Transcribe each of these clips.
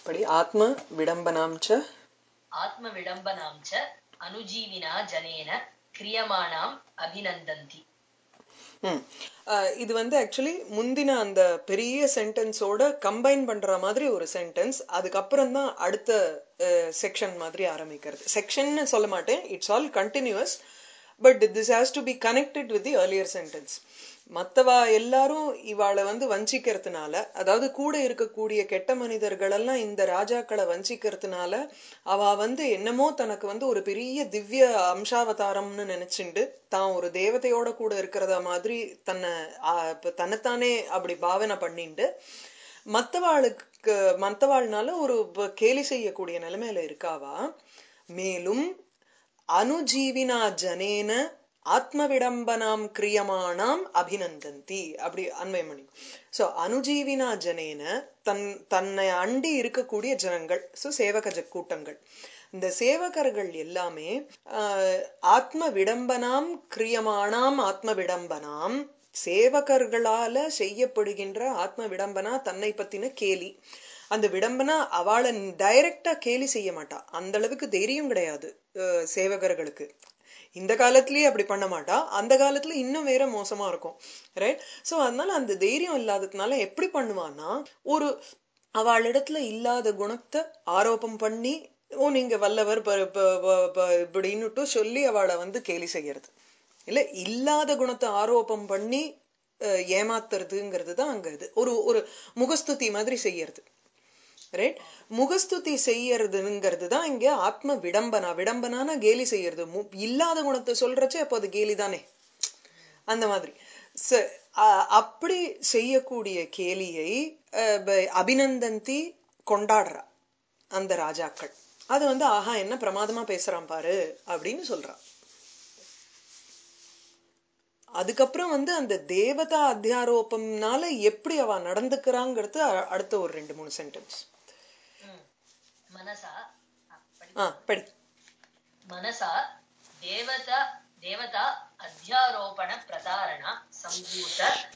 படி ஆத்ம விடம்பனாம் ச आत्मविडम्बनां च अनुजीविना जनेन क्रियमाणाम् अभिनन्दन्ति ம். அஹ் இது வந்து ஆக்சுவலி முந்தின அந்த பெரிய சென்டென்ஸோட கம்பைன் பண்ற மாதிரி ஒரு சென்டென்ஸ் அதுக்கப்புறம் தான் அடுத்த செக்ஷன் மாதிரி ஆரம்பிக்கிறது செக்ஷன் சொல்ல மாட்டேன் it's all continues but this has to be connected with the earlier sentence மத்தவா எல்லாரும் இவாளை வந்து வஞ்சிக்கிறதுனால அதாவது கூட இருக்கக்கூடிய கெட்ட மனிதர்கள் எல்லாம் இந்த ராஜாக்களை வஞ்சிக்கிறதுனால அவ வந்து என்னமோ தனக்கு வந்து ஒரு பெரிய திவ்ய அம்சாவதாரம்னு நினைச்சுண்டு தான் ஒரு தேவதையோட கூட இருக்கிறத மாதிரி தன்னை ஆ, இப்ப தன்னைத்தானே அப்படி பாவனை பண்ணிண்டு மத்தவாளுக்கு மத்தவாள்னால ஒரு ப- கேலி செய்யக்கூடிய நிலைமையில இருக்காவா மேலும் அனுஜீவினா ஜனேன ஆத்ம விடம்பனாம் கிரியமானாம் அபிநந்தந்தி அப்படி அன்வயம் பண்ணி சோ அனுஜீவினா ஜனேன தன் தன்னை அண்டி இருக்கக்கூடிய ஜனங்கள் சோ சேவக ஜ- கூட்டங்கள் இந்த சேவகர்கள் எல்லாமே ஆஹ், ஆத்ம விடம்பனாம் கிரியமானாம் ஆத்ம விடம்பனாம் சேவகர்களால செய்யப்படுகின்ற ஆத்ம விடம்பனா தன்னை பத்தின கேலி அந்த விடம்பனா அவளை டைரக்டா கேலி செய்ய மாட்டா அந்த அளவுக்கு தைரியம் கிடையாது அஹ், சேவகர்களுக்கு இந்த காலத்திலேயே அப்படி பண்ண மாட்டா அந்த காலத்துல இன்னும் வேற மோசமா இருக்கும் ரைட் சோ அதனால அந்த தைரியம் இல்லாததுனால எப்படி பண்ணுவான்னா ஒரு அவளிடத்துல இல்லாத குணத்தை ஆரோபம் பண்ணி ஓ நீங்க வல்லவர் ப- ப- ப- ப- இப்படின்னுட்டு சொல்லி அவளை வந்து கேலி செய்யறது இல்ல இல்லாத குணத்தை ஆரோபம் பண்ணி அஹ், ஏமாத்துறதுங்கிறது தான் அங்க இது ஒரு ஒரு முகஸ்துதி மாதிரி செய்யறது ரைட் முகஸ்துதி செய்யறதுங்கிறது தான் இங்க ஆத்ம விடம்பனா விடம்பனான கேலி செய்யறது மு- இல்லாத குணத்தை சொல்றச்சு அப்போ அது கேலி தானே அந்த மாதிரி ச- அ- அப்படி செய்யக்கூடிய கேலியை அஹ், ப- அபிநந்தந்தி கொண்டாடுறா அந்த ராஜாக்கள் அது வந்து ஆஹா என்ன பிரமாதமா பேசுறான் பாரு அப்படின்னு சொல்றா அதுக்கப்புறம் வந்து அந்த தேவதா அத்தியாரோபம்னால எப்படி அவ நடந்துக்கிறாங்கிறது அ- அடுத்த ஒரு ரெண்டு மூணு சென்டென்ஸ் ம். मनसा आ, पठि- ஆ படி मनसा देवता देवता अध्यारोपण प्रतारण सम्भूत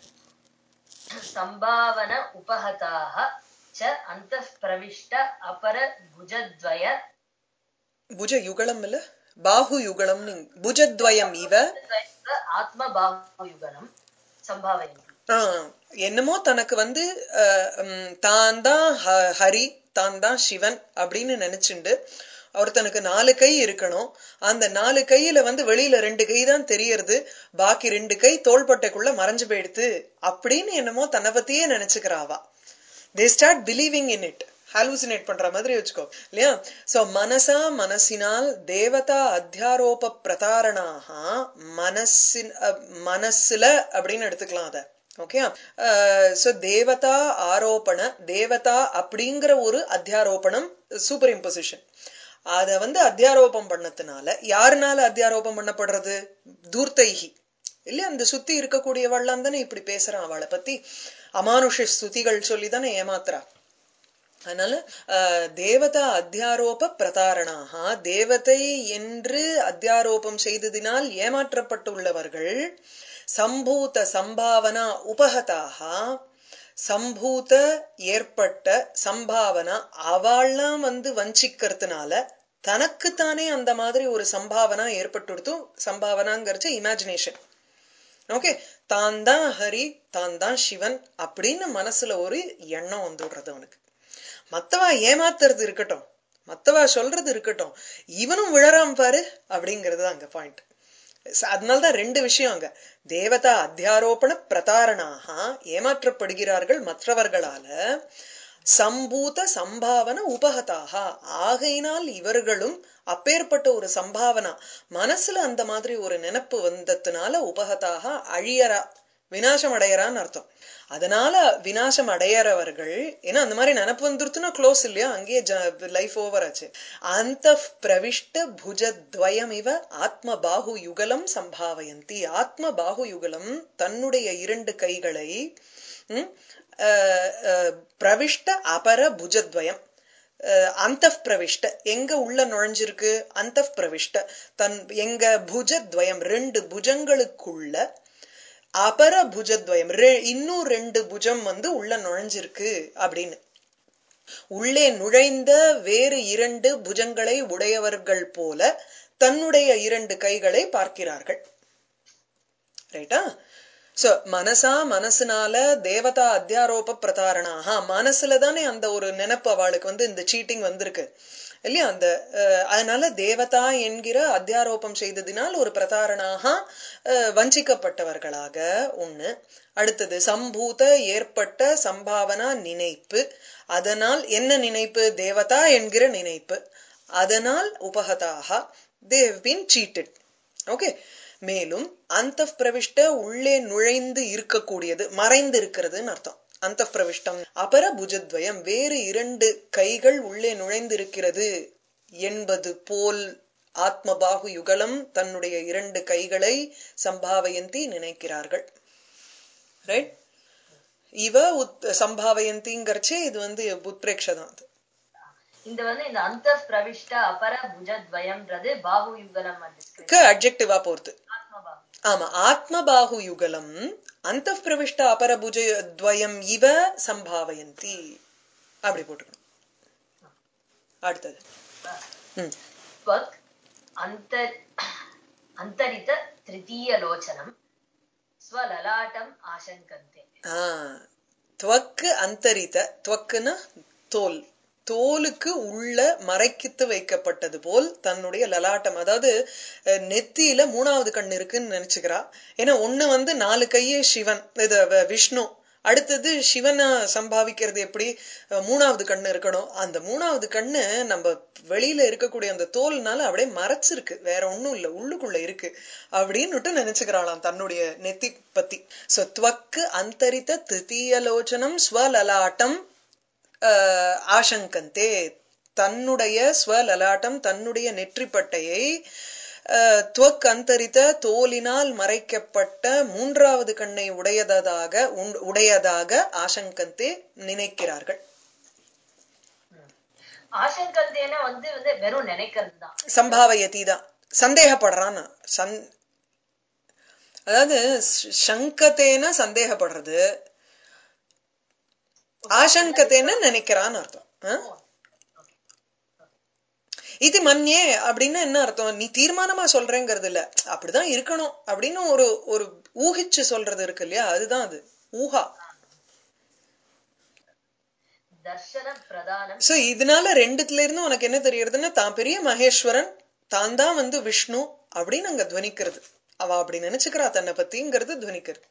सम्भावन उपहताः च अन्तः प्रविष्ट अपर भुजद्वय புஜ யுகலம் இல்ல பாஹு யுகலம் புஜத்வயம் இவ आत्मबाहुयुगलं सम्भावयन्ति ஆ, என்னமோ தனக்கு வந்து அஹ், ம், தான் தான் ஹ- ஹரி தான் தான் சிவன் அப்படின்னு நினைச்சுண்டு ஒருத்தனுக்கு நாலு கை இருக்கணும் அந்த நாலு கையில வந்து வெளியில ரெண்டு கை தான் தெரியறது பாக்கி ரெண்டு கை தோள்பட்டைக்குள்ள மறைஞ்சு போயிடுது அப்படின்னு என்னமோ தன்னை பத்தியே நினைச்சுக்கிறாவா they start believing in it hallucinate பண்ற மாதிரி வச்சுக்கோ இல்லையா சோ மனசா மனசினால் தேவதா அத்தியாரோப பிரதாரணாக மனசின் அஹ், மனசுல அப்படின்னு எடுத்துக்கலாம் அத ஓகே சோ தேவதா ஆரோபண தேவதா அப்படிங்கிற ஒரு அத்தியாரோபணம் சூப்பர் இம்போசிஷன் அத வந்து அத்தியாரோபம் பண்ணதுனால யாருனால அத்தியாரோபம் பண்ணப்படுறது தூர்த்தைகி இல்ல அந்த சுத்தி இருக்கக்கூடியவள்லாம் தானே இப்படி பேசுறான் அவளை பத்தி அமானுஷ ஸ்துதிகள் சொல்லி தானே ஏமாத்துறா அதனால அஹ், தேவதா அத்தியாரோப பிரதாரணாக தேவதை என்று அத்தியாரோபம் செய்ததினால் ஏமாற்றப்பட்டுள்ளவர்கள் சம்பூத சம்பாவனா உபகதாக சம்பூத ஏற்பட்ட சம்பாவனா அவள்லாம் வந்து வஞ்சிக்கிறதுனால தனக்குத்தானே அந்த மாதிரி ஒரு சம்பாவனா ஏற்பட்டுடுத்தும் சம்பாவனாங்கிறச்சு இமேஜினேஷன் ஓகே தான் தான் ஹரி தான் தான் சிவன் அப்படின்னு மனசுல ஒரு எண்ணம் வந்துடுறது அவனுக்கு மத்தவா ஏமாத்துறது இருக்கட்டும் மத்தவா சொல்றது இருக்கட்டும் இவனும் விழறான் பாரு அப்படிங்கிறது தான் அங்க பாயிண்ட் அதனாலதான் ரெண்டு விஷயம் அங்க தேவதா அத்தியாரோபண பிரதாரணாக ஏமாற்றப்படுகிறார்கள் மற்றவர்களால சம்பூத சம்பாவன உபகதாக ஆகையினால் இவர்களும் அப்பேற்பட்ட ஒரு சம்பாவனா மனசுல அந்த மாதிரி ஒரு நினைப்பு வந்ததுனால உபகதாக அழியறா வினாசம் அடையறான்னு அர்த்தம் அதனால வினாசம் அடையறவர்கள் ஏன்னா அந்த மாதிரி நினப்பு வந்துருத்துனா க்ளோஸ் இல்லையா அங்கேயே லைஃப் ஓவர் ஆச்சு அந்த பிரவிஷ்ட புஜத்வயம் இவ ஆத்ம பாகு யுகலம் சம்பாவயந்தி ஆத்ம பாகு யுகலம் தன்னுடைய இரண்டு கைகளை ம், அஹ், அஹ், பிரவிஷ்ட அபர புஜத்வயம் அந்த பிரவிஷ்ட எங்க உள்ள நுழைஞ்சிருக்கு அந்த பிரவிஷ்ட தன் எங்க புஜத்வயம் ரெண்டு புஜங்களுக்குள்ள அபர புஜத்வயம் ரெ- இன்னும் ரெண்டு புஜம் வந்து உள்ள நுழைஞ்சிருக்கு அப்படின்னு உள்ளே நுழைந்த வேறு இரண்டு புஜங்களை உடையவர்கள் போல தன்னுடைய இரண்டு கைகளை பார்க்கிறார்கள் ரைட்டா சோ மனசா மனசுனால தேவதா அத்தியாரோப பிரதாரணாக மனசுல தானே அந்த ஒரு நினைப்பு அவளுக்கு வந்து இந்த சீட்டிங் வந்திருக்கு இல்லையா அந்த அஹ், அதனால தேவதா என்கிற அத்தியாரோபம் செய்ததினால் ஒரு பிரதாரணாக அஹ், வஞ்சிக்கப்பட்டவர்களாக ஒண்ணு அடுத்தது சம்பூத ஏற்பட்ட சம்பாவனா நினைப்பு அதனால் என்ன நினைப்பு தேவதா என்கிற நினைப்பு அதனால் உபகதாக தேவ் பீன் சீட்டட் ஓகே மேலும் அந்த பிரவிஷ்ட உள்ளே நுழைந்து இருக்கக்கூடியது மறைந்து இருக்கிறதுன்னு அர்த்தம் அந்த பிரவிஷ்டம் அபர புஜத்வயம் வேறு இரண்டு கைகள் உள்ளே நுழைந்திருக்கிறது என்பது போல் ஆத்மபாகு யுகலம் தன்னுடைய இரண்டு கைகளை சம்பாவயந்தி நினைக்கிறார்கள் ரைட் இவ உத் சம்பாவயந்திங்கிறச்சே இது வந்து உத்பிரேக்ஷ தான் அது இந்த வந்து இந்த அந்த பிரவிஷ்ட அபர புஜத்வயம்ன்றது பாகு யுகலம் வந்து க்கு அட்ஜெக்டிவா போறது ஆத்மபாகு ஆமா ஆத்மபாகு யுகலம் அந்த பிரவிஷ்ட அபரபுஜ துவயம் இவ சம்பாவயந்தி அப்படி போட்டுக்கணும் அடுத்தது ம். त्वक् अन्तर् अन्तरित तृतीयलोचनं स्वललाटम् आशङ्कन्ते ஆ துவக்கு அந்தரித்த துவக்குன்னா தோல் தோலுக்கு உள்ள மறைக்கித்து வைக்கப்பட்டது போல் தன்னுடைய லலாட்டம் அதாவது அஹ், நெத்தியில மூணாவது கண் இருக்குன்னு நினைச்சுக்கிறா ஏன்னா ஒண்ணு வந்து நாலு கையே சிவன் இது வ- விஷ்ணு அடுத்தது சிவனை சம்பாவிக்கிறது எப்படி அஹ், மூணாவது கண்ணு இருக்கணும் அந்த மூணாவது கண்ணு நம்ம வெளியில இருக்கக்கூடிய அந்த தோல்னால அப்படியே மறைச்சிருக்கு வேற ஒண்ணும் இல்ல உள்ளுக்குள்ள இருக்கு அப்படின்னுட்டு நினைச்சுக்கிறாளாம் தன்னுடைய நெத்தி பத்தி சோ துவக்கு அந்தரித்த திருத்தீயலோச்சனம் ஸ்வலலாட்டம் ஆஹ், ஆசங்கந்தே தன்னுடைய ஸ்வலலாட்டம் தன்னுடைய நெற்றிப்பட்டையை ஆஹ், துவக் அந்தரித்த தோலினால் மறைக்கப்பட்ட மூன்றாவது கண்ணை உடையதாக உண்- உடையதாக ஆசங்கந்தே நினைக்கிறார்கள் ஆசங்கந்தேனா வந்து வந்து வெறும் நினைக்கிறது தான் சம்பாவயதி தான் சந்தேகப்படுறான் சந் அதாவது ஷ- சங்கத்தேன சந்தேகப்படுறது ஆசங்கத்தேன நினைக்கிறான்னு அர்த்தம் ஆ? இது மன்யே அப்படின்னு என்ன அர்த்தம் நீ தீர்மானமா சொல்றேங்கிறது இல்ல அப்படிதான் இருக்கணும் அப்படின்னு ஒரு ஒரு ஊகிச்சு சொல்றது இருக்கு இல்லையா அதுதான் அது ஊஹா தர்ஷன பிரதானம் சோ இதனால ரெண்டுத்துல இருந்து உனக்கு என்ன தெரியறதுன்னா தான் பெரிய மகேஸ்வரன் தான் தான் வந்து விஷ்ணு அப்படின்னு அங்க துவனிக்கிறது அவ அப்படி நினைச்சுக்கிறா தன்னை பத்திங்கிறது துவனிக்கிறது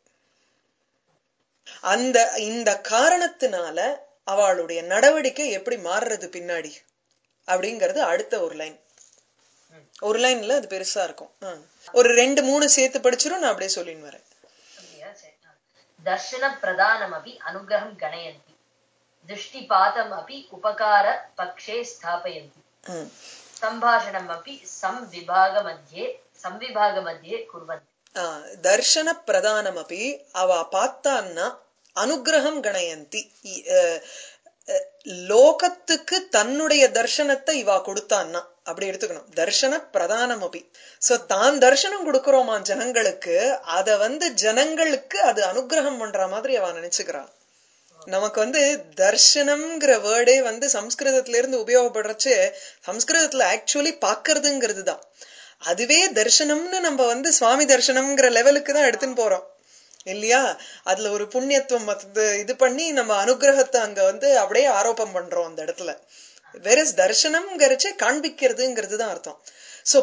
அந்த இந்த காரணத்தினால அவளுடைய நடவடிக்கை எப்படி மாறுறது பின்னாடி அப்படிங்கிறது அடுத்த ஒரு லைன் ஒரு லைன்ல அது பெருசா இருக்கும் ஆ. ஒரு ரெண்டு மூணு சேர்த்து படிச்சிரும் நான் அப்படியே சொல்லின்னு வரேன் அப்படியா சரி ஆ. தர்ஷன பிரதானமபி அனுகிரகம் கணயந்தி திருஷ்டிபாதமபி உபகார பக்ஷே ஸ்தாபயந்தி ம். सम्भाषणमपि संविभागमध्ये संविभागमध्ये कुर्वन्ति ஆ, தர்ஷன பிரதானமபி அவ பார்த்தான்னா அனுகிரகம் கணயந்தி இ- அஹ், அஹ், லோகத்துக்கு தன்னுடைய தர்சனத்தை இவா கொடுத்தான்னா அப்படி எடுத்துக்கணும் தர்ஷன பிரதானமபி சோ தான் தர்சனம் கொடுக்கிறோமா ஜனங்களுக்கு அத வந்து ஜனங்களுக்கு அது அனுகிரகம் பண்ற மாதிரி அவ நினைச்சுக்கிறா நமக்கு வந்து தர்ஷனம்ங்கிற வேர்டே வந்து சம்ஸ்கிருதத்துல இருந்து உபயோகப்படுறச்சு சம்ஸ்கிருதத்துல ஆக்சுவலி பாக்குறதுங்கிறது தான் அதுவே தர்ஷனம்னு நம்ம வந்து சுவாமி தர்ஷனம்ங்கிற லெவலுக்கு தான் எடுத்துன்னு போறோம் இல்லையா அதுல ஒரு புண்ணியத்துவம் மத்த இது பண்ணி நம்ம அனுகிரகத்தை அங்க வந்து அப்படியே ஆரோபம் பண்றோம் அந்த இடத்துல வேற தர்ஷனம்ங்கிறச்சே காண்பிக்கிறதுங்கிறது தான் அர்த்தம் சோ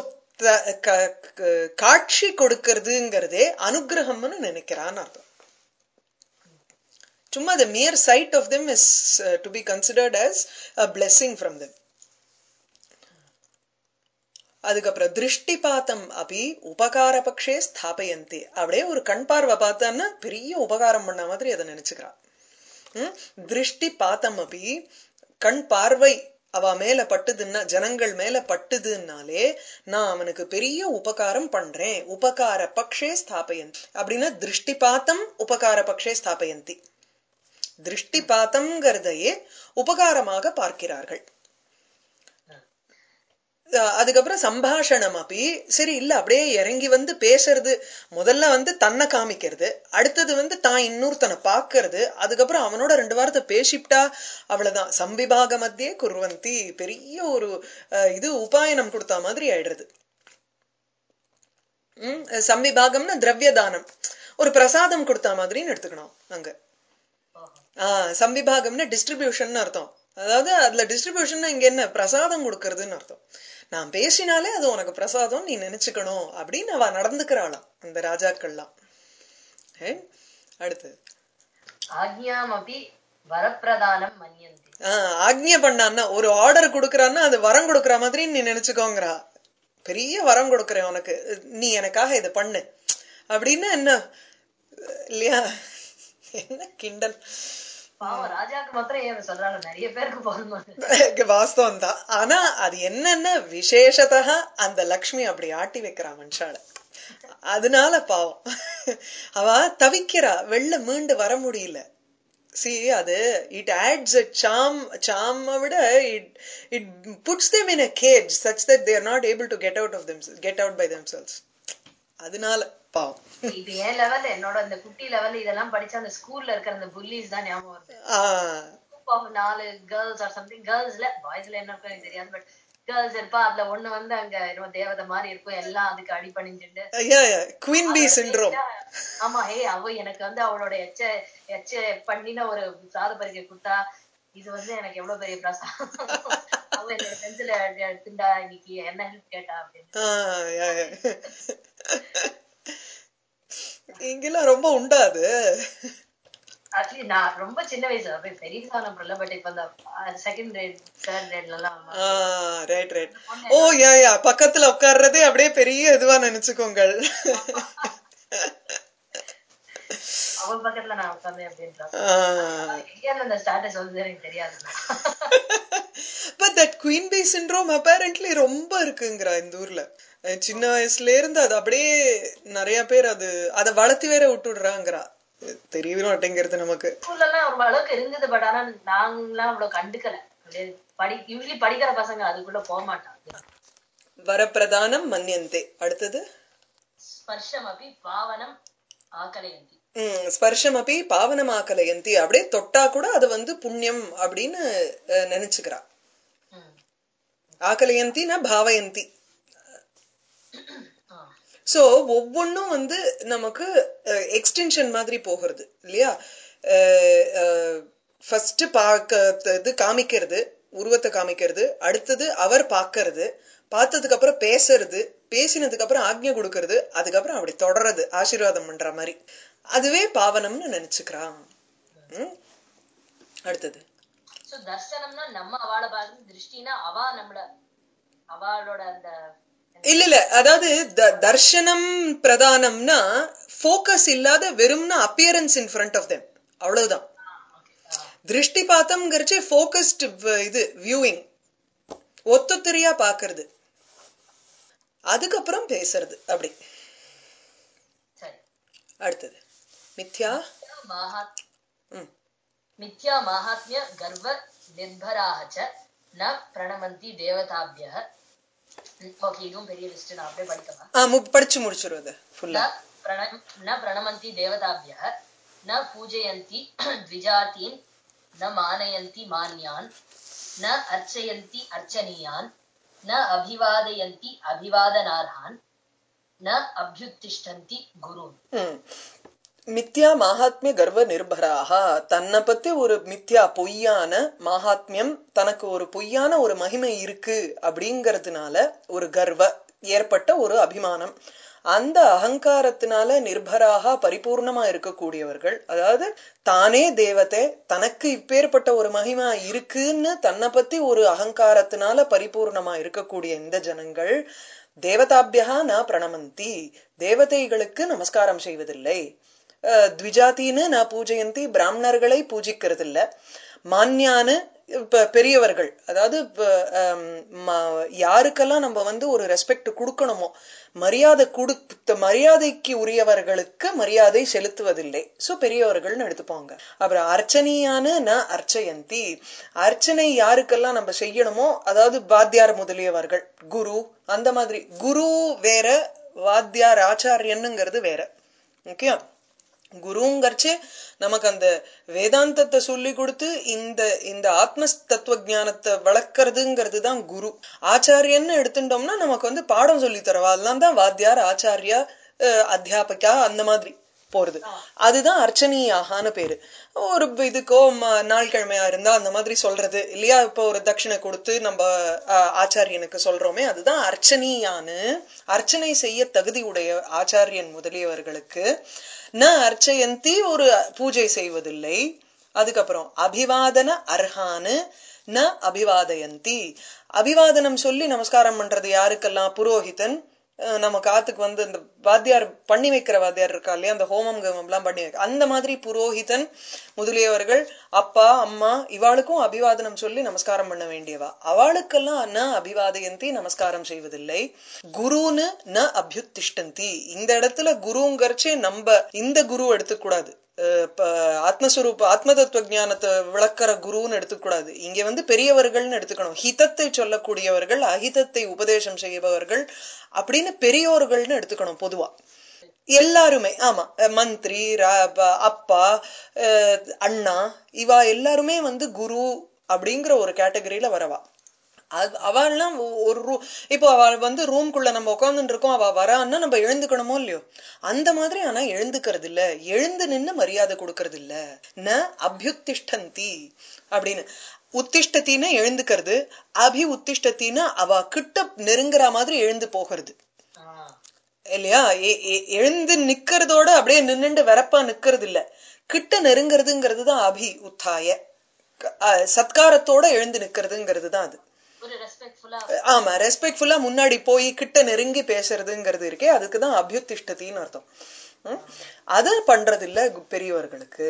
காட்சி கொடுக்கறதுங்கிறதே அனுகிரகம்னு நினைக்கிறான்னு அர்த்தம் சும்மா the mere sight of them is uh, to be considered as a blessing from them அதுக்கப்புறம் திருஷ்டிபாத்தம் அபி உபகார பக்ஷே ஸ்தாபயந்தி அப்படியே ஒரு கண் பார்வை பார்த்தான்னா பெரிய உபகாரம் பண்ண மாதிரி அதை நினைச்சுக்கிறான் ம்? திருஷ்டி பாத்தம் அபி கண் பார்வை அவ மேல பட்டுதுன்னா ஜனங்கள் மேல பட்டுதுன்னாலே நான் அவனுக்கு பெரிய உபகாரம் பண்றேன் உபகார பக்ஷே ஸ்தாபயந்தி அப்படின்னா திருஷ்டிபாத்தம் உபகார பக்ஷே ஸ்தாபயந்தி திருஷ்டிபாத்தம்ங்கிறதையே உபகாரமாக பார்க்கிறார்கள் அஹ் அதுக்கப்புறம் சம்பாஷணம் அப்படி சரி இல்ல அப்படியே இறங்கி வந்து பேசுறது முதல்ல வந்து தன்னை காமிக்கிறது அடுத்தது வந்து தான் இன்னொருத்தனை பாக்குறது அதுக்கப்புறம் அவனோட ரெண்டு வாரத்தை பேசிப்டா அவ்வளவுதான் சம்பிபாக மத்தியே குர்வந்தி பெரிய ஒரு அஹ், இது உபாயனம் கொடுத்த மாதிரி ஆயிடுறது உம் சம்பிபாகம்னா திரவிய தானம் ஒரு பிரசாதம் கொடுத்த மாதிரின்னு எடுத்துக்கணும் அங்க ஓஹோ. ஆஹ் சம்பிபாகம்னா டிஸ்ட்ரிபியூஷன் அர்த்தம் அதாவது அதுல டிஸ்ட்ரிபியூஷன் இங்க என்ன பிரசாதம் கொடுக்கறதுன்னு அர்த்தம் நான் பேசினாலே அது உனக்கு பிரசாதம் நீ நினைச்சுக்கணும் அப்படின்னு அவ நடந்துக்கிறாளாம் அந்த ராஜாக்கள்லாம் ஏ? அடுத்து ஆக்ஞாமபி வரப்பிரதானம் மன்யந்தி ஆஹ் ஆக்ஞை பண்ணான்னா ஒரு ஆர்டர் கொடுக்கறான்னா அது வரம் கொடுக்கற மாதிரி நீ நினைச்சுக்கோங்கிறா பெரிய வரம் கொடுக்கறேன் உனக்கு நீ எனக்காக இதை பண்ணு அப்படின்னு என்ன இல்லையா என்ன கிண்டல் பாவம் ராஜாக்கு மாத்திரம் ஏன் சொல்றாங்க நிறைய பேருக்கு போகணும் வாஸ்தவம் தான் ஆனா அது என்னன்னா விசேஷத்தா அந்த லக்ஷ்மி அப்படி ஆட்டி வைக்கிறா மனுஷால அதனால பாவம் அவ தவிக்கிறா வெளில மீண்டு வர முடியல சி அது இட் ஆட்ஸ் அ சாம் சாம விட it it puts them in a cage such that they're not able to get out of them get out by themselves அதனால பாவம் இது என் லெவல்ல என்னோட இந்த குட்டி லெவல்ல இதெல்லாம் படிச்சா அந்த ஸ்கூல்ல இருக்கிற அந்த புல்லிஸ் தான் ஞாபகம் வருது ஆஹ் group of நாலு கேர்ள்ஸ் ஆர் சம்திங் கேர்ள்ஸ்ல பாய்ஸ்ல என்ன இருக்கும் எனக்கு தெரியாது பட் கேர்ள்ஸ் இருப்பா அதுல ஒண்ணு வந்து அங்க என்னமோ தேவதை மாதிரி இருக்கும் எல்லாம் அதுக்கு அடிபணிஞ்சுட்டு குவீன் பி சிண்ட்ரோம் ஆமா ஹே அவ எனக்கு வந்து அவளோட எச்ச எச்ச பண்ணின ஒரு சாது பறிக்கை குடுத்தா இது வந்து எனக்கு எவ்வளவு பெரிய பிரசாதம் அவ என்ன செஞ்சுல திண்டா இன்னைக்கு என்ன ஹெல்ப் கேட்டா அப்படின்னு ஆஹ் yeah, yeah. இங்கெல்லாம் ரொம்ப உண்டா அது ஆக்சுவலி நான் ரொம்ப சின்ன வயசு அப்ப பெரிய நான் பட் இப்ப இந்த செகண்ட் கிரேட் தேர்ட் கிரேட்ல எல்லாம் ரைட் ரைட் ஓ யா யா பக்கத்துல உட்கார்றதே அப்படியே பெரிய இதுவா நினைச்சுக்கோங்கள் அவள் பக்கத்துல நான் உட்காந்தேன் அப்படின்றா ஆஹ் எங்க அந்த ஸ்டாட்டஸ் வந்து எனக்கு தெரியாது but that queen bee syndrome apparently ரொம்ப இருக்குங்கிறா இந்த ஊர்ல அஹ் சின்ன வயசுல இருந்து அது அப்படியே நிறைய பேர் அது அதை வளர்த்தி வேற விட்டுடுறாங்கிறா தெரியவே மாட்டேங்கிறது நமக்கு ஸ்கூல்ல எல்லாம் ஒரு அளவுக்கு இருந்தது பட் ஆனா நாங்களாம் அவ்வளவு கண்டுக்கல அப்படியே படி யூஸ்வலி படிக்கிற பசங்க அதுக்குள்ள போக மாட்டாங்க வரப்பிரதானம் மன்யந்தே அடுத்தது ஸ்பர்ஷம் அப்படி பாவனம் ஆக்கலையந்தி ம், ஸ்பர்ஷம் அப்படி பாவனமாக்கலையந்தி அப்படியே தொட்டா கூட அது வந்து புண்ணியம் அப்படின்னு அஹ், நினைச்சுக்கிறா ம். ஆக்கலையந்தினா பாவயந்தி ஆ. சோ ஒவ்வொன்றும் வந்து நமக்கு எக்ஸ்டென்ஷன் மாதிரி போகிறது இல்லையா ஃபர்ஸ்ட் பார்க்க இது காமிக்கிறது உருவத்தை காமிக்கிறது அடுத்தது அவர் பார்க்கறது பார்த்ததுக்கு அப்புறம் பேசுறது பேசினதுக்கு அப்புறம் ஆக்ஞை கொடுக்கறது அதுக்கப்புறம் அப்படி தொடறது ஆசீர்வாதம் பண்ற மாதிரி அதுவே பாவனம்னு நினைச்சுக்கிறான் ம்? அடுத்தது சோ தர்சனம்னா நம்ம அவளை பார்க்கணும் திருஷ்டினா அவ நம்மள அவளோட அந்த இல்ல இல்ல அதாவது த- தர்ஷனம் பிரதானம்னா ஃபோக்கஸ் இல்லாத வெறும்னா appearance in front of them அவ்வளவுதான் ஓகே திருஷ்டி பார்த்தம்ங்கிறச்சே ஃபோக்கஸ்டு இது வியூவிங் ஒத்தொத்தரியா பாக்குறது அதுக்கப்புறம் பேசுறது அப்படி சரி அடுத்தது மித்யா மாஹாத் ம். மித்யா மாஹாத்மிய கர்வ நிர்பராக ச ந பிரணமந்தி தேவதாபிய ஓகே இதுவும் பெரிய லிஸ்ட் நான் அப்படியே படிக்கவா ஆ மு- படிச்சு முடிச்சிருவது न ஃபுல்லா प्रण न प्रणमन्ति देवताभ्यः न पूजयन्ति द्विजातीन् न मानयन्ति मान्यान् न अर्चयन्ति अर्चनीयान् न अभिवादयन्ति अभिवादनार्हान् न अभ्युत्तिष्ठन्ति गुरून् ம். மித்யா மகாத்மிய கர்வ நிர்பராக தன்னை பத்தி ஒரு மித்யா பொய்யான மகாத்மியம் தனக்கு ஒரு பொய்யான ஒரு மகிமை இருக்கு அப்படிங்கறதுனால ஒரு கர்வ ஏற்பட்ட ஒரு அபிமானம் அந்த அகங்காரத்தினால நிர்பராக பரிபூர்ணமா இருக்கக்கூடியவர்கள் அதாவது தானே தேவதை தனக்கு இப்பேற்பட்ட ஒரு மகிமா இருக்குன்னு தன்னை பத்தி ஒரு அகங்காரத்தினால பரிபூர்ணமா இருக்கக்கூடிய இந்த ஜனங்கள் தேவதாபியா ந பிரணமந்தி தேவதைகளுக்கு நமஸ்காரம் செய்வதில்லை அஹ், த்விஜாத்தின்னு நான் பூஜையந்தி பிராமணர்களை பூஜிக்கிறது இல்ல மான்யான்னு இப்ப பெரியவர்கள் அதாவது இப்ப, ஆம், ம- யாருக்கெல்லாம் நம்ம வந்து ஒரு ரெஸ்பெக்ட் கொடுக்கணுமோ மரியாதை கொடுத்த மரியாதைக்கு உரியவர்களுக்கு மரியாதை செலுத்துவதில்லை சோ பெரியவர்கள்னு எடுத்துப்பாங்க அப்புறம் அர்ச்சனையான ந அர்ச்சயந்தி அர்ச்சனை யாருக்கெல்லாம் நம்ம செய்யணுமோ அதாவது வாத்தியார் முதலியவர்கள் குரு அந்த மாதிரி குரு வேற வாத்தியார் ஆச்சாரியனுங்கிறது வேற ஓகே குருங்கர்ச்சு நமக்கு அந்த வேதாந்தத்தை சொல்லி கொடுத்து இந்த இந்த ஆத்ம தத்துவ ஞானத்தை வளர்க்கறதுங்கிறது தான் குரு ஆச்சாரியன்னு எடுத்துட்டோம்னா நமக்கு வந்து பாடம் சொல்லி தரவா அதெல்லாம் தான் வாத்தியார் ஆச்சாரியா அஹ், அத்தியாபகா அந்த மாதிரி போறது அதுதான் அர்ச்சனீயாகான்னு பேரு ஒரு இதுக்கோ ம- நாள் கிழமையா இருந்தா அந்த மாதிரி சொல்றது இல்லையா இப்போ ஒரு தட்சிணை கொடுத்து நம்ம அஹ், ஆச்சாரியனுக்கு சொல்றோமே அதுதான் அர்ச்சனீயான்னு அர்ச்சனை செய்ய தகுதி உடைய ஆச்சாரியன் முதலியவர்களுக்கு ந அர்ச்சயந்தி ஒரு பூஜை செய்வதில்லை அதுக்கப்புறம் அபிவாதன அர்ஹானு ந அபிவாதயந்தி அபிவாதனம் சொல்லி நமஸ்காரம் பண்றது யாருக்கெல்லாம் புரோஹிதன் அஹ் நம்ம காத்துக்கு வந்து இந்த வாத்தியார் பண்ணி வைக்கிற வாத்தியார் இருக்கா இல்லையா அந்த ஹோமம் கமம் எல்லாம் பண்ணி வைக்க அந்த மாதிரி புரோஹிதன் முதலியவர்கள் அப்பா அம்மா இவாளுக்கும் அபிவாதனம் சொல்லி நமஸ்காரம் பண்ண வேண்டியவா அவளுக்கெல்லாம் ந அபிவாதயந்தி நமஸ்காரம் செய்வதில்லை குருன்னு ந அபியுத்திஷ்டந்தி இந்த இடத்துல குருங்கரிச்சு நம்ம இந்த குரு எடுத்துக்கூடாது அஹ் இப்ப ஆத்மஸ்வரூப ஆத்ம தத்துவ ஞானத்தை விளக்குற குருன்னு எடுத்துக்கூடாது இங்க வந்து பெரியவர்கள்னு எடுத்துக்கணும் ஹிதத்தை சொல்லக்கூடியவர்கள் அஹிதத்தை உபதேசம் செய்பவர்கள் அப்படின்னு பெரியோர்கள்னு எடுத்துக்கணும் பொதுவா எல்லாருமே ஆமா அஹ் மந்திரி ரா- ப- அப்பா அஹ் அண்ணா இவா எல்லாருமே வந்து குரு அப்படிங்கிற ஒரு கேட்டகரியில வரவா அது அவள்லாம் ஒ- ஒரு ரூ இப்போ அவள் வந்து ரூம்குள்ள நம்ம உட்காந்துட்டு இருக்கோம் அவ வரான்னா நம்ம எழுந்துக்கணுமோ இல்லையோ அந்த மாதிரி ஆனா எழுந்துக்கிறது இல்ல எழுந்து நின்னு மரியாதை கொடுக்கறது இல்ல ந அபியுத்திஷ்டந்தி அப்படின்னு உத்திஷ்டத்தின்னு எழுந்துக்கிறது அபி உத்திஷ்டத்தின்னு அவ கிட்ட நெருங்குற மாதிரி எழுந்து போகிறது ஆ. இல்லையா எ- எ- எழுந்து நிக்கிறதோட அப்படியே நின்னுண்டு வெறப்பா நிக்கிறது இல்ல கிட்ட நெருங்கிறதுங்கிறது தான் அபி உத்தாய க- அஹ் சத்காரத்தோட எழுந்து நிக்கிறதுங்கிறது தான் அது ஒரு ரெஸ்பெக்ட்ஃபுல்லா ஆமா ரெஸ்பெக்ட்ஃபுல்லா முன்னாடி போய் கிட்ட நெருங்கி பேசுறதுங்கிறது இருக்கே அதுக்குதான் அபியுத்திஷ்டத்தின்னு அர்த்தம் ம்? அத பண்றது இல்ல கு- பெரியவர்களுக்கு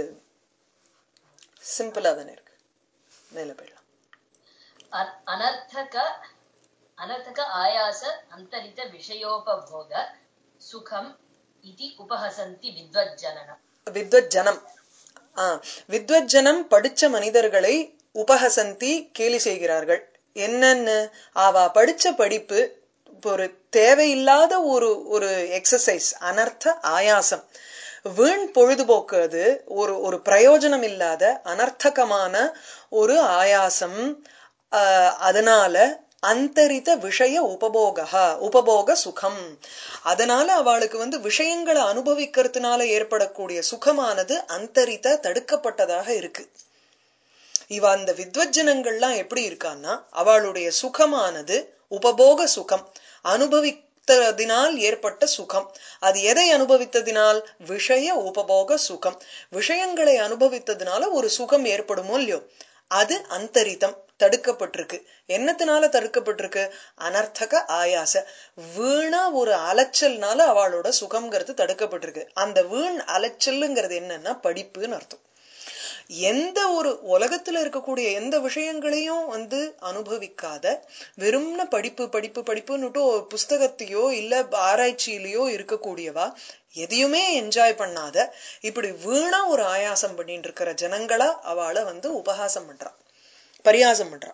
சிம்பிளா தானே இருக்கு மேல போயிடலாம் அ- அனர்த்தக அனர்த்தக ஆயாச அந்தரித விஷயோபபோக சுகம் இதி உபஹசந்தி வித்வஜனனம் வித்வத் ஜனம் ஆ, வித்வத் ஜனம் படிச்ச மனிதர்களை உபஹசந்தி கேலி செய்கிறார்கள் என்னன்னு அவ படிச்ச படிப்பு இப்ப ஒரு தேவையில்லாத ஒரு ஒரு எக்ஸசைஸ் அனர்த்த ஆயாசம் வீண் பொழுதுபோக்கு அது ஒரு ஒரு பிரயோஜனம் இல்லாத அனர்த்தகமான ஒரு ஆயாசம் ஆஹ், அதனால அந்தரித விஷய உபபோகா உபபோக சுகம் அதனால அவளுக்கு வந்து விஷயங்களை அனுபவிக்கிறதுனால ஏற்படக்கூடிய சுகமானது அந்தரித தடுக்கப்பட்டதாக இருக்கு இவ அந்த வித்வஜனங்கள்லாம் எப்படி இருக்கான்னா அவளுடைய சுகமானது உபபோக சுகம் அனுபவித்ததினால் ஏற்பட்ட சுகம் அது எதை அனுபவித்ததினால் விஷய உபபோக சுகம் விஷயங்களை அனுபவித்ததினால ஒரு சுகம் ஏற்படுமோ இல்லையோ அது அந்தரிதம் தடுக்கப்பட்டிருக்கு என்னத்தினால தடுக்கப்பட்டிருக்கு அனர்த்தக ஆயாச வீணா ஒரு அலைச்சல்னால அவளோட சுகம்ங்கிறது தடுக்கப்பட்டிருக்கு அந்த வீண் அலைச்சல்ங்கிறது என்னன்னா படிப்புன்னு அர்த்தம் எந்த ஒரு உலகத்துல இருக்கக்கூடிய எந்த விஷயங்களையும் வந்து அனுபவிக்காத வெறும்ன படிப்பு படிப்பு படிப்புன்னுட்டு ஒரு புஸ்தகத்தையோ இல்ல ஆராய்ச்சியிலயோ இருக்கக்கூடியவா எதையுமே என்ஜாய் பண்ணாத இப்படி வீணா ஒரு ஆயாசம் பண்ணிட்டு இருக்கிற ஜனங்களா அவளை வந்து உபகாசம் பண்றா பரியாசம் பண்றா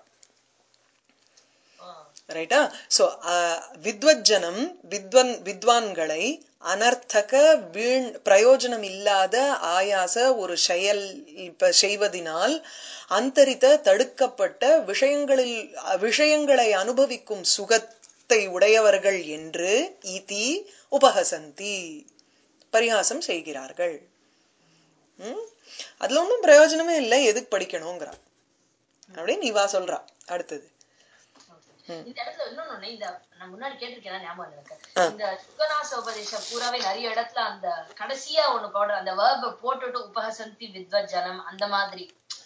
ஆ. ரைட்டா சோ வித்வஜனம் வித்வன் வித்வான்களை அனர்த்தக வீண் பிரயோஜனம் இல்லாத ஆயாச ஒரு செயல் இப்ப செய்வதினால் அந்தரித்த தடுக்கப்பட்ட விஷயங்களில் விஷயங்களை அனுபவிக்கும் சுகத்தை உடையவர்கள் என்று இதி உபஹசந்தி பரிகாசம் செய்கிறார்கள் ம்? அதுல ஒன்றும் பிரயோஜனமே இல்லை எதுக்கு படிக்கணுங்கிறா அப்படின்னு இவா சொல்றா அடுத்தது இந்த இடத்துல இன்னொன்னு இந்த நான் முன்னாடி கேட்டிருக்கேன் ஞாபகம் இல்ல எனக்கு இந்த சுகநாச உபதேசம் பூராவே நிறைய இடத்துல அந்த கடைசியா ஒண்ணு போடுற அந்த வேர்ப போட்டுட்டு உபஹசந்தி வித்வஜனம் அந்த மாதிரி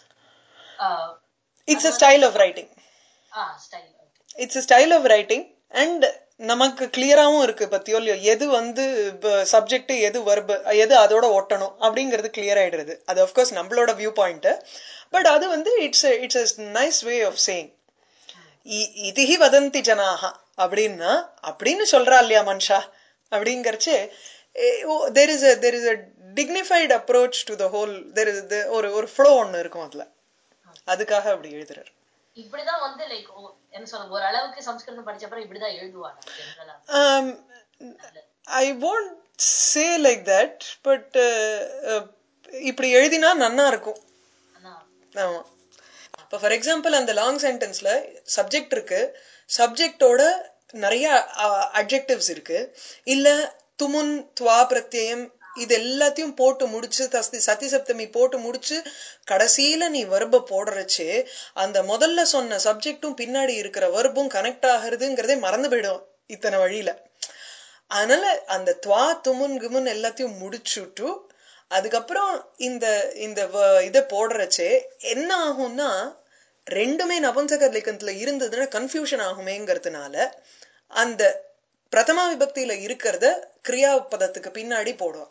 it's a style of writing ah style it's a style of writing and நமக்கு கிளியராவும் இருக்கு பத்தியோ இல்லையோ எது வந்து சப்ஜெக்ட் எது வர்பு எது அதோட ஒட்டணும் அப்படிங்கிறது கிளியர் ஆயிடுறது அது அஃப்கோர்ஸ் நம்மளோட வியூ பாயிண்ட் பட் அது வந்து it's it's nice way of saying இதிஹி வதந்தி ஜனாக அப்படின்னா அப்படின்னு சொல்றா இல்லையா மனுஷா அப்படிங்கறச்சு there is there is a dignified approach to the whole there is ஒரு ஒரு ஃப்ளோ ஒன்னு இருக்கும் அதுல அதுக்காக அப்படி எழுதுறாரு இப்படிதான் வந்து லைக் என்ன சொல்றது ஒரு அளவுக்கு சம்ஸ்கிருதம் படிச்ச அப்புறம் இப்படிதான் எழுதுவாங்க ஜெனரலா um, I won't say like that, but uh, uh, இப்படி எழுதினா நன்னா இருக்கும் ஆனா ஆமா இப்போ ஃபார் எக்ஸாம்பிள் அந்த லாங் சென்டென்ஸ்ல சப்ஜெக்ட் இருக்கு சப்ஜெக்டோட நிறைய அட்ஜெக்டிவ்ஸ் இருக்கு இல்ல துமுன் துவா பிரத்யயம் இது எல்லாத்தையும் போட்டு முடிச்சு தஸ்தி சதி சப்தமி போட்டு முடிச்சு கடைசியில நீ வர்ப போடுறச்சு அந்த முதல்ல சொன்ன சப்ஜெக்டும் பின்னாடி இருக்கிற வர்பும் கனெக்ட் ஆகுறதுங்கிறதே மறந்து போயிடும் இத்தனை வழியில அதனால அந்த துவா துமுன் குமுன் எல்லாத்தையும் முடிச்சுட்டு அதுக்கப்புறம் இந்த இந்த வ- இதை போடுறச்சே என்ன ஆகும்னா ரெண்டுமே நபும்சக லிக்கத்துல இருந்ததுன்னா கன்ஃபியூஷன் ஆகுமேங்கிறதுனால அந்த பிரதமா விபக்தியில இருக்கிறத கிரியா பதத்துக்கு பின்னாடி போடுவோம்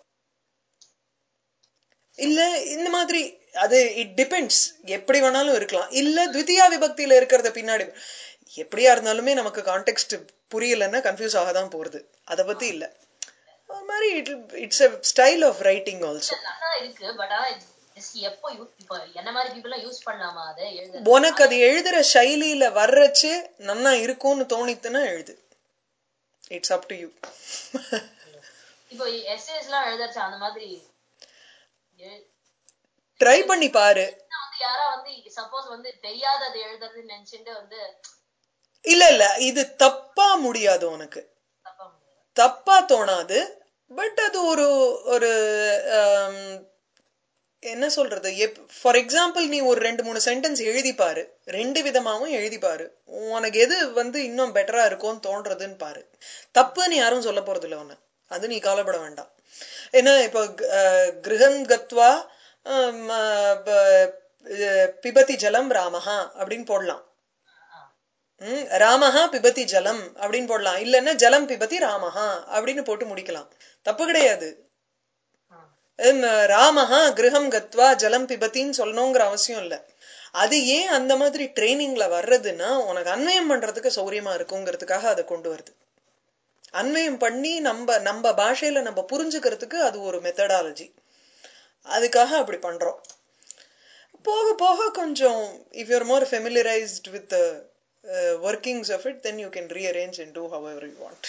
இல்ல இந்த மாதிரி அது இட் டிபெண்ட்ஸ் எப்படி வேணாலும் இருக்கலாம் இல்ல த்விதியா விபக்தியில இருக்கிறத பின்னாடி எப்படியா இருந்தாலுமே நமக்கு கான்டெக்ட் புரியலன்னா கன்ஃபியூஸ் ஆக தான் போறது அத பத்தி இல்ல ஒரு மாதிரி it's a style of writing also நல்லா இருக்கு பட் ஆனா just எப்போ யூஸ் இப்போ என்ன மாதிரி பீப்புள் யூஸ் பண்ணலாமா அதை எழுத உனக்கு அது எழுதுற சைலியில வர்றச்சு நன்னா இருக்கும்னு தோணித்துன்னா எழுது இட்ஸ் அப் டு யூ இப்போ எஸ்ஏஸ் எல்லாம் எழுதறச்சு அந்த மாதிரி எழு- ட்ரை பண்ணி பாரு நான் வந்து யாரா வந்து சப்போஸ் வந்து தெரியாதது எழுதுறதுன்னு நினைச்சுட்டு வந்து இல்ல இல்ல இது தப்பா முடியாது உனக்கு தப்பா முடியாது தப்பா தோணாது பட் அது ஒரு ஒரு ஆம், என்ன சொல்றது ஃபார் எக்ஸாம்பிள் நீ ஒரு ரெண்டு மூணு சென்டென்ஸ் எழுதி பாரு ரெண்டு விதமாவும் எழுதி பாரு உனக்கு எது வந்து இன்னும் பெட்டரா இருக்கும்னு தோன்றதுன்னு பாரு தப்புன்னு யாரும் சொல்ல போறது இல்ல உன்னை அது நீ கவலைப்பட வேண்டாம் ஏன்னா இப்போ அஹ், கிருஹம் கத்வா ஆம், அஹ், ப- அஹ், பிபதி ஜலம் ராமஹா அப்படின்னு போடலாம் ம், ராமஹா பிபதி ஜலம் அப்படின்னு போடலாம் இல்லைன்னா ஜலம் பிபதி ராமஹா அப்படின்னு போட்டு முடிக்கலாம் தப்பு கிடையாது ஆ. ஹம், ராமஹா கிரகம் கத்வா ஜலம் பிபத்தின்னு சொல்லணுங்கிற அவசியம் இல்ல அது ஏன் அந்த மாதிரி ட்ரைனிங்ல வர்றதுன்னா உனக்கு அன்வயம் பண்றதுக்கு சௌரியமா இருக்குங்கிறதுக்காக அதை கொண்டு வருது அன்வயம் பண்ணி நம்ம நம்ம பாஷையில நம்ம புரிஞ்சுக்கிறதுக்கு அது ஒரு மெத்தடாலஜி அதுக்காக அப்படி பண்றோம் போக போக கொஞ்சம் if you're more familiarised with workings of it then you can rearrange and do however you want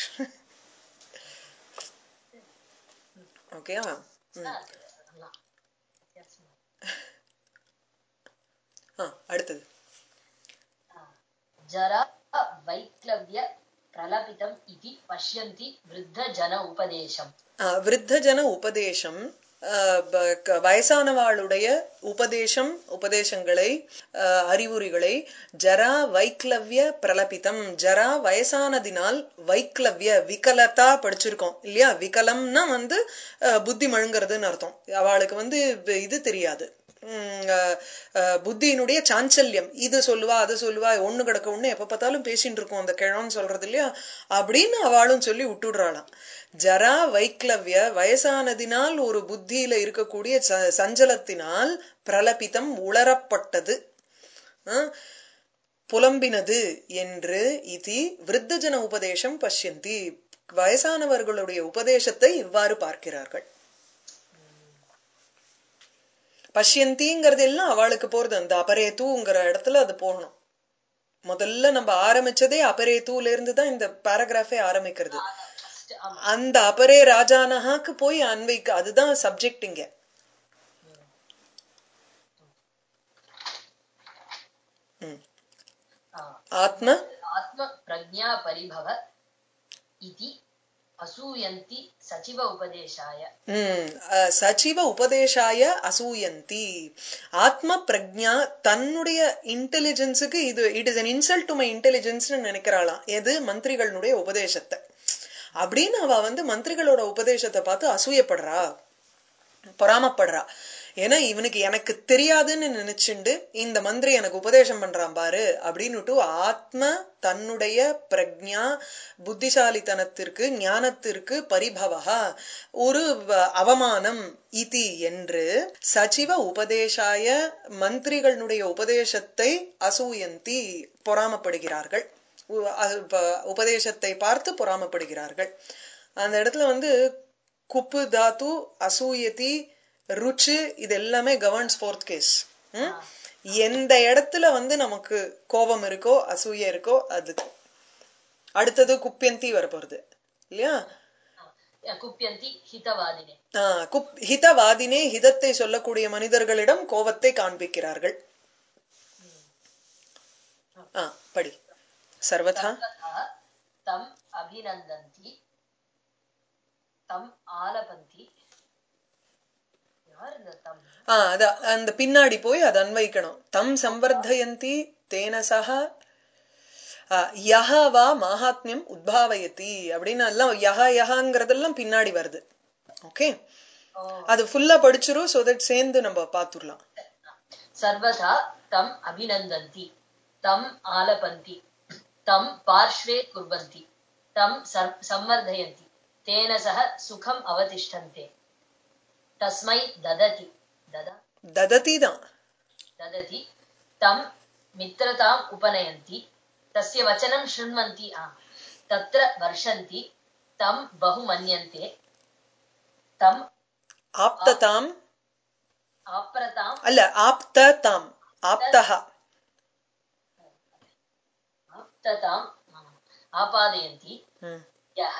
ஓகேவா நல்லா இருக்கு. நல்லா. வித்தியாசமா. ஆ அடுத்தது जरा वैक्लव्य प्रलपितम् इति पश्यन्ति वृद्धजन उपदेशम् ஆஹ் விருத்தஜன உபதேசம் ஆஹ் ப- க- வயசானவாளுடைய உபதேசம் உபதேசங்களை ஆஹ் அறிவுரைகளை ஜரா வைக்லவ்ய பிரலபிதம் ஜரா வயசானதினால் வைக்லவ்ய விகலதா படிச்சிருக்கோம் இல்லையா விகலம்னா வந்து ஆஹ் புத்தி மழுங்கிறதுன்னு அர்த்தம் அவளுக்கு வந்து இது தெரியாது உம் ஆஹ் ஆஹ் புத்தியினுடைய சாஞ்சல்யம் இது சொல்லுவா அது சொல்லுவா ஒண்ணு கிடக்க ஒண்ணு எப்ப பார்த்தாலும் பேசிட்டு இருக்கோம் அந்த கிழவன் சொல்றது இல்லையா அப்படின்னு அவளும் சொல்லி விட்டுடுறாளாம் ஜரா வைக்லவ்ய வயசானதினால் ஒரு புத்தியில இருக்கக்கூடிய ச- சஞ்சலத்தினால் பிரலபிதம் உளரப்பட்டது ஆஹ் புலம்பினது என்று இதி விருத்தஜன உபதேசம் பஷ்யந்தி வயசானவர்களுடைய உபதேசத்தை இவ்வாறு பார்க்கிறார்கள் பஷ்யந்திங்கிறது எல்லாம் அவளுக்கு போறது அந்த அபரேத்துங்கிற இடத்துல அது போகணும் முதல்ல நம்ம ஆரம்பிச்சதே அபரேத்தூல இருந்து தான் இந்த பாராகிராஃபே ஆரம்பிக்கிறது First, ஆமா. அந்த அபரே ராஜானஹாக்கு போய் அன்வைக்க அதுதான் சப்ஜெக்ட் இங்க ம். ஆ. ஆத்ம आत्म प्रज्ञा परिभव इति असूयन्ति सचिव उपदेशाय ம், அஹ், சச்சிவ உபதேசாய அசூயந்தி ஆத்ம பிரக்ஞா தன்னுடைய இன்டெலிஜென்ஸுக்கு இது it is an insult to my இன்டெலிஜென்ஸ்னு நினைக்கிறாளாம் எது மந்திரிகளுடைய உபதேசத்தை அப்படின்னு அவ வந்து மந்திரிகளோட உபதேசத்தை பார்த்து அசூயப்படுறா பொறாமப்படுறா ஏன்னா இவனுக்கு எனக்கு தெரியாதுன்னு நினைச்சுண்டு இந்த மந்திரி எனக்கு உபதேசம் பண்றான் பாரு அப்படின்னுட்டு ஆத்ம தன்னுடைய பிரக்ஞா புத்திசாலித்தனத்திற்கு ஞானத்திற்கு பரிபவா ஒரு வ- அவமானம் இதி என்று சச்சிவ உபதேசாய மந்திரிகளுடைய உபதேசத்தை அசூயந்தி பொறாமப்படுகிறார்கள் உ- அது ப- உபதேசத்தை பார்த்து பொறாமப்படுகிறார்கள் அந்த இடத்துல வந்து குப்பு தாத்து அசூயதி ருச்சு இது எல்லாமே கவர்ன்ஸ் ஃபோர்த் கேஸ் எந்த இடத்துல வந்து நமக்கு கோபம் இருக்கோ அசூய இருக்கோ அது அடுத்தது குப்பியந்தி வரப்போறது இல்லையா குப்பியந்தி ஹிதவாதினே ஆஹ் குப் ஹிதவாதினே ஹிதத்தை சொல்லக்கூடிய மனிதர்களிடம் கோபத்தை காண்பிக்கிறார்கள் ஆ படி சர்வதா सर्वथा तम् अभिनन्दन्ति तम् आलपन्ति யார் இந்த தம் ஆ அத அந்த பின்னாடி போய் அதை அன்வைக்கணும் தம் சம்வர்தயந்தி தேன சக ஆ, யஹ வா மாஹாத்மியம் உத்பாவயதி அப்படின்னு எல்லாம் யஹ யஹங்கிறதெல்லாம் பின்னாடி வருது ஓகே ஓ அது ஃபுல்லா படிச்சிரும் சோ தட் சேர்ந்து நம்ம பாத்துடலாம் सर्वथा तम् अभिनन्दन्ति तम् आलपन्ति तं पार्श्वे कुर्वन्ति तं सं- संवर्धयन्ति तेन सह सुखम् अवतिष्ठन्ते तस्मै ददति ददा தததி தான் ददति तं मित्रताम् उपनयन्ति तस्य वचनं शृण्वन्ति आ, तत्र वर्षन्ति तं बहु मन्यन्ते तम् ஆப்ததாம் आप्रताम् அல்ல ஆப்த தாம் ஆப்தஹா आप्तताम् आ, आपादयन्ति ம். यः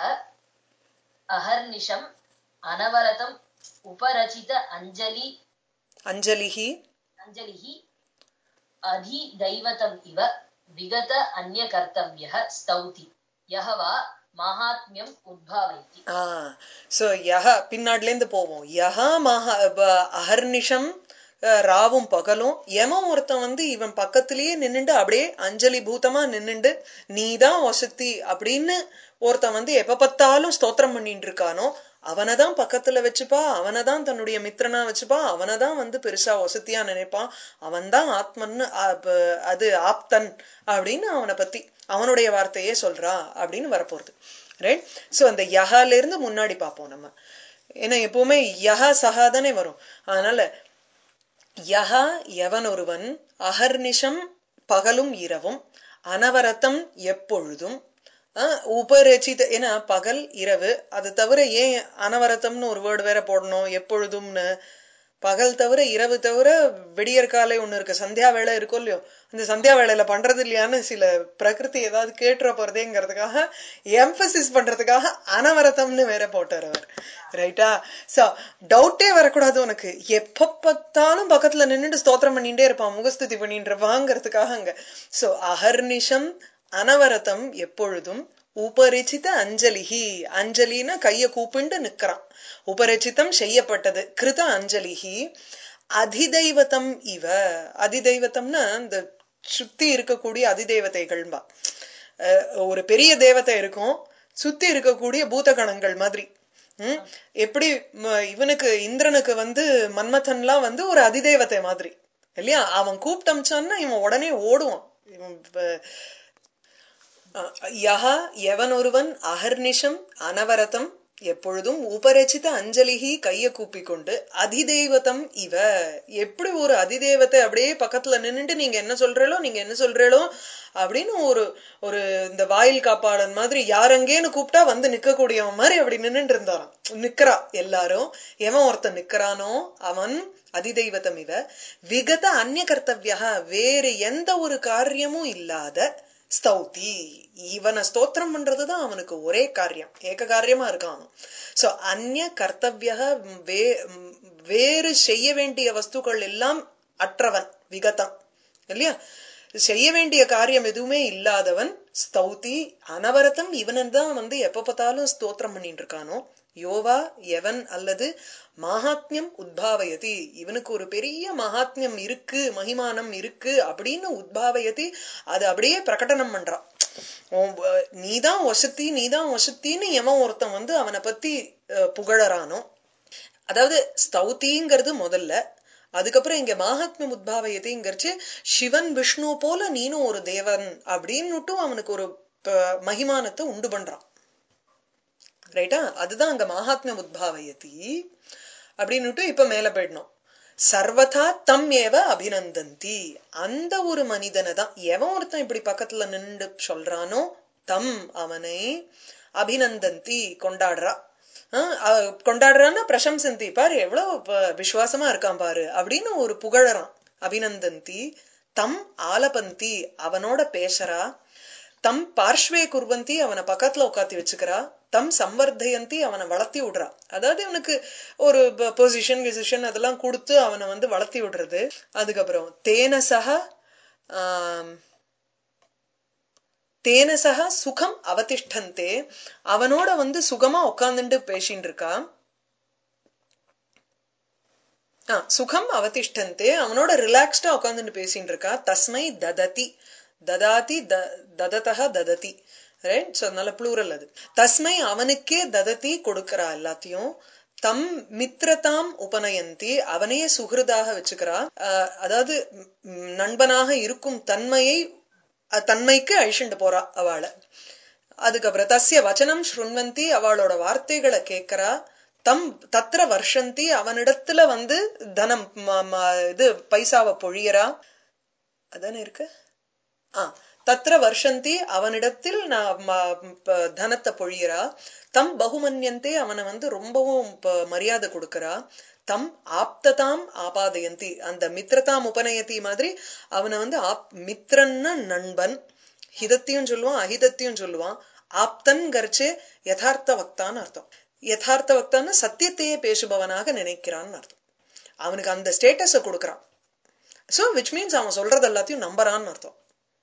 अहर्निशम् अनवरतम् उपरचित अञ्जलि அஞ்சலிஹி अञ्जलिः अधिदैवतम् इव विगत अन्यकर्तव्यः स्तौति यः वा माहात्म्यम् उद्भावयति ஆ சோ யஹ பின்னாடில இருந்து போவோம் யஹா மகா ப- அஹர்நிஷம் அஹ், ராவும் பகலும் எமன் ஒருத்தன் வந்து இவன் பக்கத்திலேயே நின்னுண்டு அப்படியே அஞ்சலி பூதமா நின்னுண்டு நீதான் வசதி அப்படின்னு ஒருத்தன் வந்து எப்ப பார்த்தாலும் ஸ்தோத்திரம் பண்ணிட்டு இருக்கானோ அவனைதான் பக்கத்துல வச்சுப்பா அவனைதான் தன்னுடைய மித்திரனா வச்சுப்பா அவனைதான் வந்து பெருசா வசதியா நினைப்பான் அவன்தான் ஆத்மன்னு ஆ- ப- அது ஆப்தன் அப்படின்னு அவனை பத்தி அவனுடைய வார்த்தையே சொல்றா அப்படின்னு வரப்போறது ரைட் சோ அந்த யஹால இருந்து முன்னாடி பார்ப்போம் நம்ம ஏன்னா எப்பவுமே யஹா சஹா தானே வரும் அதனால யஹா எவன் ஒருவன் அகர்நிஷம் பகலும் இரவும் அனவரத்தம் எப்பொழுதும் அஹ், உபரச்சித ஏன்னா பகல் இரவு அது தவிர ஏன் அனவரத்தம்னு ஒரு வேர்டு வேற போடணும் எப்பொழுதும்னு பகல் தவிர இரவு தவிர விடியற் காலை ஒண்ணு இருக்கு சந்தியா வேலை இருக்கும் இல்லையோ அந்த சந்தியா வேலையில பண்றது இல்லையான்னு சில பிரகிருதி ஏதாவது கேட்டுற போறதேங்கிறதுக்காக எம்பசிஸ் பண்றதுக்காக அனவரத்தம்னு வேற போட்டார் அவர் ரைட்டா சோ டவுட்டே வரக்கூடாது உனக்கு எப்ப பார்த்தாலும் பக்கத்துல நின்னுட்டு ஸ்தோத்திரம் பண்ணிட்டே இருப்பான் முகஸ்துதி பண்ணிட்டு இருப்பாங்கிறதுக்காக அங்க சோ அகர்நிஷம் அனவரதம் எப்பொழுதும் உபரிச்சித அஞ்சலிஹி அஞ்சலின்னா கைய கூப்பிண்டு நிக்கிறான் உபரிச்சிதம் செய்யப்பட்டது கிருத அஞ்சலிஹி அதிதெய்வத்தம் இவ அதிதெய்வத்தம்னா இந்த சுத்தி இருக்கக்கூடிய அதிதெய்வத்தைகள்பா அஹ் ஒரு பெரிய தேவதை இருக்கும் சுத்தி இருக்கக்கூடிய பூதகணங்கள் மாதிரி ம் எப்படி ம- இவனுக்கு இந்திரனுக்கு வந்து மன்மதன்லாம் வந்து ஒரு அதிதேவதை மாதிரி இல்லையா அவன் கூப்பிட்டம்ச்சான்னா இவன் உடனே ஓடுவான் இவன் வ- அஹ் யஹா எவன் ஒருவன் அகர்நிஷம் அனவரதம் எப்பொழுதும் உபரச்சித அஞ்சலிகி கைய கூப்பிக் கொண்டு அதிதெய்வதம் இவ எப்படி ஒரு அதிதேவத்தை அப்படியே பக்கத்துல நின்னுட்டு நீங்க என்ன சொல்றீங்களோ நீங்க என்ன சொல்றீங்களோ அப்படின்னு ஒரு ஒரு இந்த வாயில் காப்பாளன் மாதிரி யாரங்கேன்னு கூப்பிட்டா வந்து நிக்கக்கூடியவன் மாதிரி அப்படி நின்னுட்டு இருந்தாராம் நிக்கிறா எல்லாரும் எவன் ஒருத்தன் நிக்கிறானோ அவன் அதிதெய்வதம் இவ விகத அந்நிய கர்த்தவியா வேறு எந்த ஒரு காரியமும் இல்லாத ஸ்தௌதி இவனை ஸ்தோத்திரம் பண்றதுதான் அவனுக்கு ஒரே காரியம் ஏக காரியமா இருக்கான் அவன் சோ அந்நிய கர்த்தவிய வே வேறு செய்ய வேண்டிய வஸ்துக்கள் எல்லாம் அற்றவன் விகதம் இல்லையா செய்ய வேண்டிய காரியம் எதுவுமே இல்லாதவன் ஸ்தௌதி அனவரதம் இவனன் தான் வந்து எப்ப பார்த்தாலும் ஸ்தோத்திரம் பண்ணிட்டு இருக்கானோ யோவா எவன் அல்லது மகாத்மியம் உத்பாவயதி இவனுக்கு ஒரு பெரிய மகாத்மியம் இருக்கு மகிமானம் இருக்கு அப்படின்னு உத்பாவயதி அது அப்படியே பிரகடனம் பண்றான் உன் வ- நீதான் வசத்தி நீதான் வசத்தின்னு எவன் ஒருத்தன் வந்து அவனை பத்தி அஹ், புகழறானோ அதாவது ஸ்தௌதிங்கிறது முதல்ல அதுக்கப்புறம் இங்க மாகாத்மியம் உத்பாவயதிங்கிறச்சு சிவன் விஷ்ணு போல நீனும் ஒரு தேவன் அப்படின்னுட்டும் அவனுக்கு ஒரு ப- மகிமானத்தை உண்டு பண்றான் ரைட்டா அதுதான் அங்க மாகாத்மியம் உத்பாவயதி அப்படின்னுட்டு இப்ப மேல போயிடணும் சர்வதா தம் ஏவ அபிநந்தந்தி அந்த ஒரு மனிதனை தான் எவன் ஒருத்தன் இப்படி பக்கத்துல நின்று சொல்றானோ தம் அவனை அபிநந்தந்தி கொண்டாடுறா ஆஹ் அஹ் கொண்டாடுறான்னா பிரசம்சந்தி பாரு எவ்வளவு ப- விசுவாசமா இருக்கான் பாரு அப்படின்னு ஒரு புகழறான் அபிநந்தந்தி தம் ஆலபந்தி அவனோட பேசுறா தம் பார்ஷ்வே குர்வந்தி அவனை பக்கத்துல உட்காத்தி வச்சுக்கிறா தம் சம்வர்தயந்தி அவனை வளர்த்தி விடுறா அதாவது இவனுக்கு ஒரு பொசிஷன் கிசிஷன் அதெல்லாம் கொடுத்து அவனை வந்து வளர்த்தி விடுறது அதுக்கப்புறம் தேன சக ஆம், தேன சக சுகம் அவதிஷ்டந்தே அவனோட வந்து சுகமா உட்கார்ந்துட்டு பேசின்னு இருக்கா ஆ, சுகம் அவதிஷ்டந்தே அவனோட ரிலாக்ஸ்டா உட்கார்ந்துட்டு பேசிட்டு இருக்கா தஸ்மை தததி ததாதி த- தததஹ தததி ரைட் சோ அதனால ப்ளூரல் அது தஸ்மை அவனுக்கே தததி கொடுக்கறா எல்லாத்தையும் தம் மித்ரதாம் உபநயந்தி அவனையே சுகிருதாக வச்சுக்கிறா ஆஹ் அதாவது ம், நண்பனாக இருக்கும் தன்மையை அஹ், தன்மைக்கு அழிச்சுண்டு போறா அவளை அதுக்கப்புறம் தஸ்ய வச்சனம் ஸ்ருண்வந்தி அவளோட வார்த்தைகளை கேட்கறா தம் தத்ர வர்ஷந்தி அவனிடத்துல வந்து தனம் ம- ம- இது பைசாவை பொழியறா அதானே இருக்கு ஆ தத்ர வர்ஷந்தி அவனிடத்தில் நான் ம- ப- தனத்தை பொழியறா தம் பகுமன்யந்தே அவனை வந்து ரொம்பவும் ப- மரியாதை கொடுக்கறா தம் ஆப்ததாம் ஆபாதயந்தி அந்த மித்ரதாம் உபநயதி மாதிரி அவனை வந்து ஆப் மித்ரன்னா நண்பன் ஹிதத்தையும் சொல்லுவான் அஹிதத்தையும் சொல்லுவான் ஆப்தன் கர்ச்சே யதார்த்த வக்தான்னு அர்த்தம் யதார்த்த வக்தான்னு சத்தியத்தையே பேசுபவனாக நினைக்கிறான்னு அர்த்தம் அவனுக்கு அந்த ஸ்டேட்டஸ கொடுக்கறான் சோ விச் மீன்ஸ் அவன் சொல்றது எல்லாத்தையும் நம்புறான்னு அர்த்தம்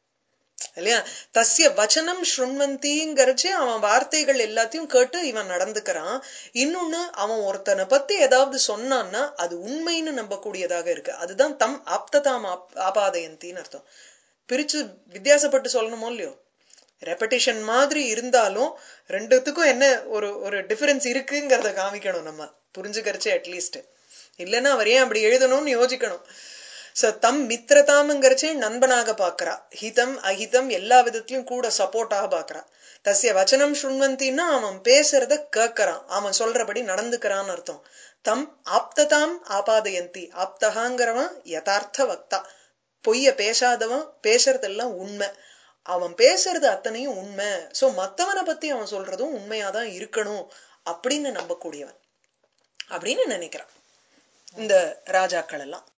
இல்லையா தஸ்ய வச்சனம் ஸ்ருண்வந்திங்கிறச்சு அவன் வார்த்தைகள் எல்லாத்தையும் கேட்டு இவன் நடந்துக்கிறான் இன்னொன்னு அவன் ஒருத்தனை பத்தி ஏதாவது சொன்னான்னா அது உண்மைன்னு நம்பக்கூடியதாக இருக்கு அதுதான் தம் ஆப்ததாம் ஆப்- ஆபாதயந்தின்னு அர்த்தம் பிரிச்சு வித்தியாசப்பட்டு சொல்லணுமோ இல்லையோ ரெப்படிஷன் மாதிரி இருந்தாலும் ரெண்டுத்துக்கும் என்ன ஒரு ஒரு டிஃபரன்ஸ் இருக்குங்கிறத காமிக்கணும் நம்ம புரிஞ்சுக்கிறச்சே அட்லீஸ்ட் இல்லைன்னா அவர் ஏன் அப்படி எழுதணும்னு யோசிக்கணும் சோ தம் மித்திரதாம்ங்கிறச்சே நண்பனாக பாக்குறா ஹிதம் அஹிதம் எல்லா விதத்திலும் கூட சப்போர்ட்டாக பாக்குறா தஸ்ய வச்சனம் சுண்வந்தின்னா அவன் பேசுறத கேட்கறான் அவன் சொல்றபடி நடந்துக்கிறான்னு அர்த்தம் தம் ஆப்ததாம் ஆபாதயந்தி ஆப்தகாங்கிறவன் யதார்த்த வக்தா பொய்ய பேசாதவன் பேசுறதெல்லாம் உண்மை அவன் பேசுறது அத்தனையும் உண்மை சோ மத்தவனை பத்தி அவன் சொல்றதும் உண்மையாதான் இருக்கணும் அப்படின்னு நம்பக்கூடியவன் அப்படின்னு நினைக்கிறான் இந்த ராஜாக்கள் எல்லாம்